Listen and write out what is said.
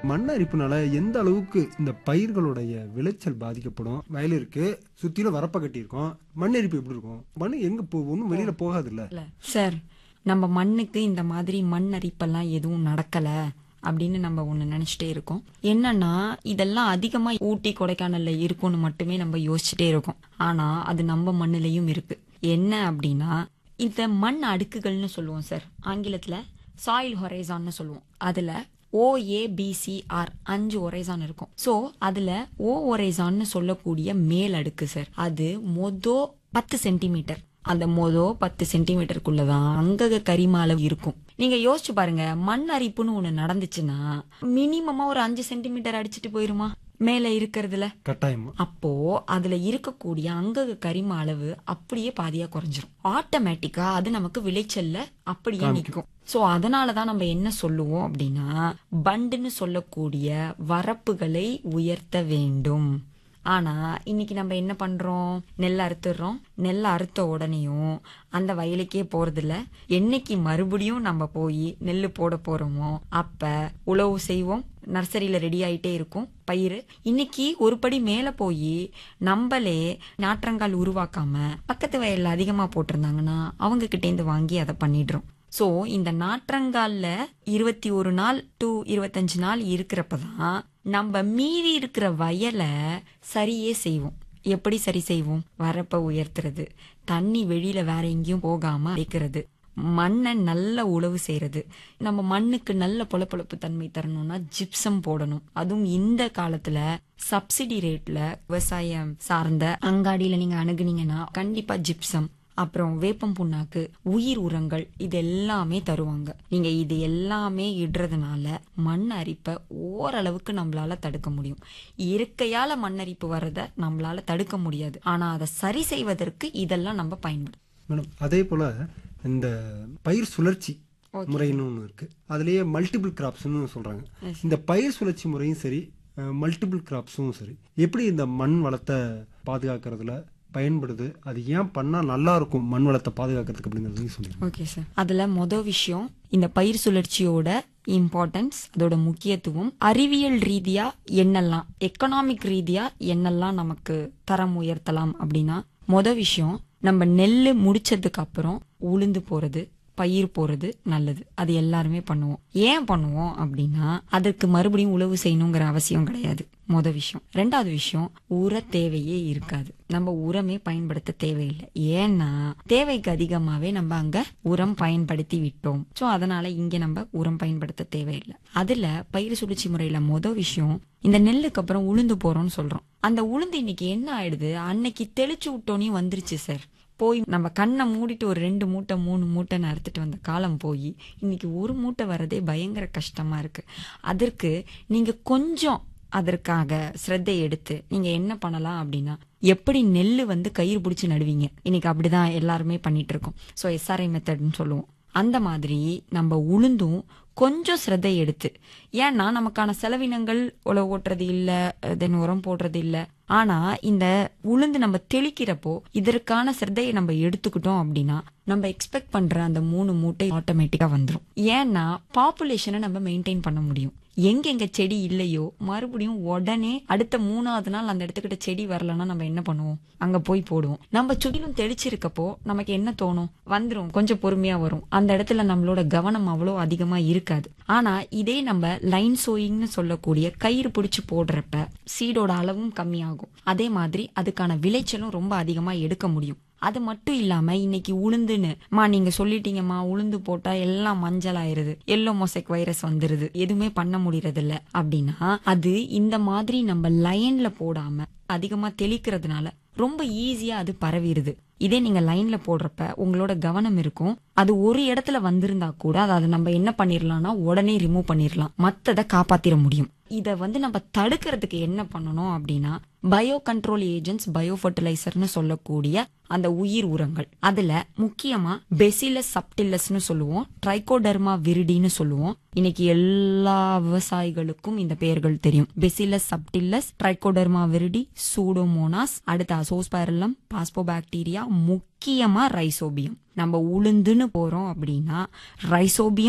மண் அரிப்புனால எந்த அளவுக்கு இந்த பயிர்களுடைய விளைச்சல் பாதிக்கப்படும் வயல் இருக்கு சுத்திலும் வரப்ப கட்டியிருக்கோம் மண் அரிப்பு எப்படி இருக்கும் மண் எங்க போ ஒன்றும் வெளியில போகாது இல்ல இல்ல சார் நம்ம மண்ணுக்கு இந்த மாதிரி மண் அரிப்பெல்லாம் எதுவும் நடக்கல அப்படின்னு நம்ம ஒண்ணு நினைச்சிட்டே இருக்கோம் என்னன்னா இதெல்லாம் அதிகமா ஊட்டி கொடைக்கானல்ல இருக்கும்னு மட்டுமே நம்ம யோசிச்சுட்டே இருக்கோம் ஆனா அது நம்ம மண்ணுலயும் இருக்கு என்ன அப்படின்னா இந்த மண் அடுக்குகள்னு சொல்லுவோம் சார் ஆங்கிலத்துல சாயில் ஹொரைசான்னு சொல்லுவோம் அதுல ஓஏபிசிஆர் அஞ்சு ஒரேசான் இருக்கும் சோ அதுல ஓ ஒரேசான்னு சொல்லக்கூடிய மேல் அடுக்கு சார் அது மொதோ பத்து சென்டிமீட்டர் அந்த மொதோ பத்து சென்டிமீட்டருக்குள்ளதான் அங்கக கரிம அளவு இருக்கும் நீங்க யோசிச்சு பாருங்க மண் அரிப்புன்னு ஒண்ணு நடந்துச்சுன்னா மினிமமா ஒரு அஞ்சு சென்டிமீட்டர் அடிச்சிட்டு போயிருமா மேல இருக்கிறதுல கட்டாயமா அப்போ அதுல இருக்கக்கூடிய அங்கக கரிம அளவு அப்படியே பாதியா குறைஞ்சிரும் ஆட்டோமேட்டிக்கா அது நமக்கு விளைச்சல்ல அப்படியே நிக்கும் சோ அதனாலதான் நம்ம என்ன சொல்லுவோம் அப்படின்னா பண்டுன்னு சொல்லக்கூடிய வரப்புகளை உயர்த்த வேண்டும் ஆனா இன்னைக்கு நம்ம என்ன பண்றோம் நெல் அறுத்துடுறோம் நெல் அறுத்த உடனேயும் அந்த வயலுக்கே போறதில்ல என்னைக்கு மறுபடியும் நம்ம போய் நெல் போட போறோமோ அப்ப உழவு செய்வோம் நர்சரியில ரெடி ஆயிட்டே இருக்கும் பயிர் இன்னைக்கு ஒரு படி மேல போய் நம்மளே நாற்றங்கால் உருவாக்காம பக்கத்து வயல்ல அதிகமா போட்டிருந்தாங்கன்னா அவங்க கிட்டேந்து வாங்கி அதை பண்ணிடுறோம் சோ இந்த நாற்றங்கால்ல இருபத்தி ஒரு நாள் டு இருபத்தஞ்சு நாள் இருக்கிறப்பதான் நம்ம மீதி இருக்கிற வயலை சரியே செய்வோம் எப்படி சரி செய்வோம் வரப்ப உயர்த்துறது தண்ணி வெளியில வேற எங்கேயும் போகாம அடைக்கிறது மண்ணை நல்ல உழவு செய்யறது நம்ம மண்ணுக்கு நல்ல பொழப்பொழப்பு தன்மை தரணும்னா ஜிப்சம் போடணும் அதுவும் இந்த காலத்துல சப்சிடி ரேட்ல விவசாயம் சார்ந்த அங்காடியில நீங்க அணுகுனீங்கன்னா கண்டிப்பா ஜிப்சம் அப்புறம் வேப்பம் புண்ணாக்கு உயிர் உரங்கள் இது எல்லாமே தருவாங்க நீங்க இது எல்லாமே இடுறதுனால மண் அரிப்பை ஓரளவுக்கு நம்மளால தடுக்க முடியும் இயற்கையால மண் அரிப்பு வர்றத நம்மளால தடுக்க முடியாது ஆனா அதை சரி செய்வதற்கு இதெல்லாம் நம்ம பயன்படும் மேடம் அதே போல இந்த பயிர் சுழற்சி முறைன்னு ஒன்று இருக்கு அதுலயே மல்டிபிள் கிராப்ஸ்னு சொல்றாங்க இந்த பயிர் சுழற்சி முறையும் சரி மல்டிபிள் கிராப்ஸும் சரி எப்படி இந்த மண் வளத்தை பாதுகாக்கிறதுல பயன்படுது அது ஏன் பண்ணா நல்லா இருக்கும் மண் வளத்தை பாதுகாக்கிறதுக்கு அப்படிங்கறதையும் சொல்லுங்க ஓகே சார் அதுல மொதல் விஷயம் இந்த பயிர் சுழற்சியோட இம்பார்ட்டன்ஸ் அதோட முக்கியத்துவம் அறிவியல் ரீதியா என்னெல்லாம் எக்கனாமிக் ரீதியா என்னெல்லாம் நமக்கு தரம் உயர்த்தலாம் அப்படின்னா மொதல் விஷயம் நம்ம நெல்லு முடிச்சதுக்கு அப்புறம் உளுந்து போறது பயிர் போறது நல்லது அது எல்லாருமே பண்ணுவோம் ஏன் பண்ணுவோம் அப்படின்னா அதற்கு மறுபடியும் உழவு செய்யணுங்கிற அவசியம் கிடையாது மொத விஷயம் ரெண்டாவது விஷயம் உர தேவையே இருக்காது நம்ம உரமே பயன்படுத்த தேவையில்லை ஏன்னா தேவைக்கு அதிகமாவே நம்ம அங்க உரம் பயன்படுத்தி விட்டோம் சோ அதனால இங்க நம்ம உரம் பயன்படுத்த தேவையில்லை அதுல பயிர் சுழற்சி முறையில மொத விஷயம் இந்த நெல்லுக்கு அப்புறம் உளுந்து போறோம்னு சொல்றோம் அந்த உளுந்து இன்னைக்கு என்ன ஆயிடுது அன்னைக்கு தெளிச்சு விட்டோனே வந்துருச்சு சார் போய் நம்ம கண்ணை மூடிட்டு ஒரு ரெண்டு மூட்டை மூணு மூட்டை அறுத்துட்டு வந்த காலம் போய் இன்னைக்கு ஒரு மூட்டை வரதே பயங்கர கஷ்டமா இருக்கு அதற்கு நீங்க கொஞ்சம் அதற்காக சிரத்தை எடுத்து நீங்க என்ன பண்ணலாம் அப்படின்னா எப்படி நெல்லு வந்து கயிறு பிடிச்சி நடுவீங்க இன்னைக்கு அப்படிதான் எல்லாருமே பண்ணிட்டு இருக்கோம் ஸோ எஸ்ஆர்ஐ மெத்தட்னு சொல்லுவோம் அந்த மாதிரி நம்ம உளுந்தும் கொஞ்சம் சிரத்தை எடுத்து ஏன்னா நமக்கான செலவினங்கள் உழவு ஓட்டுறது இல்ல தென் உரம் போடுறது இல்ல ஆனா இந்த உளுந்து நம்ம தெளிக்கிறப்போ இதற்கான சிரத்தையை நம்ம எடுத்துக்கிட்டோம் அப்படின்னா நம்ம எக்ஸ்பெக்ட் பண்ற அந்த மூணு மூட்டை ஆட்டோமேட்டிக்கா வந்துரும் ஏன்னா பாப்புலேஷனை நம்ம மெயின்டைன் பண்ண முடியும் எங்கெங்க செடி இல்லையோ மறுபடியும் உடனே அடுத்த மூணாவது நாள் அந்த இடத்துக்கிட்ட செடி வரலன்னா நம்ம என்ன பண்ணுவோம் அங்க போய் போடுவோம் நம்ம சுற்றிலும் தெளிச்சிருக்கப்போ நமக்கு என்ன தோணும் வந்துரும் கொஞ்சம் பொறுமையா வரும் அந்த இடத்துல நம்மளோட கவனம் அவ்வளோ அதிகமா இருக்காது ஆனா இதே நம்ம லைன் சோயிங்னு சொல்லக்கூடிய கயிறு பிடிச்சு போடுறப்ப சீடோட அளவும் கம்மியாகும் அதே மாதிரி அதுக்கான விளைச்சலும் ரொம்ப அதிகமா எடுக்க முடியும் அது மட்டும் இல்லாம இன்னைக்கு உளுந்துன்னு மா நீங்க சொல்லிட்டீங்கம்மா உளுந்து போட்டா எல்லாம் மஞ்சள் ஆயிருது எல்லோ மொசைக் வைரஸ் வந்துருது எதுவுமே பண்ண முடியறது இல்ல அப்படின்னா அது இந்த மாதிரி நம்ம லைன்ல போடாம அதிகமா தெளிக்கிறதுனால ரொம்ப ஈஸியா அது பரவிடுது இதே நீங்க லைன்ல போடுறப்ப உங்களோட கவனம் இருக்கும் அது ஒரு இடத்துல வந்திருந்தா கூட அதை நம்ம என்ன பண்ணிரலாம்னா உடனே ரிமூவ் பண்ணிரலாம் மத்தத காப்பாத்திர முடியும் இத வந்து நம்ம தடுக்கிறதுக்கு என்ன பண்ணணும் அப்படின்னா பயோ கண்ட்ரோல் ஏஜென்ட்ஸ் பயோ ஃபர்டிலைசர்னு சொல்லக்கூடிய அந்த உயிர் உரங்கள் அதுல முக்கியமா பெசிலஸ் சப்டில்லஸ்னு சொல்லுவோம் ட்ரைகோடர்மா விரிடின்னு சொல்லுவோம் இன்னைக்கு எல்லா விவசாயிகளுக்கும் இந்த பெயர்கள் தெரியும் Bacillus subtilis Trichoderma viride Pseudomonas அடுத்த அசோஸ்பைரலம் பாஸ்போபாக்டீரியா முக்கியமா ரைசோபியம் நம்ம உளுந்துன்னு போறோம் அப்படின்னா ரைசோபியம்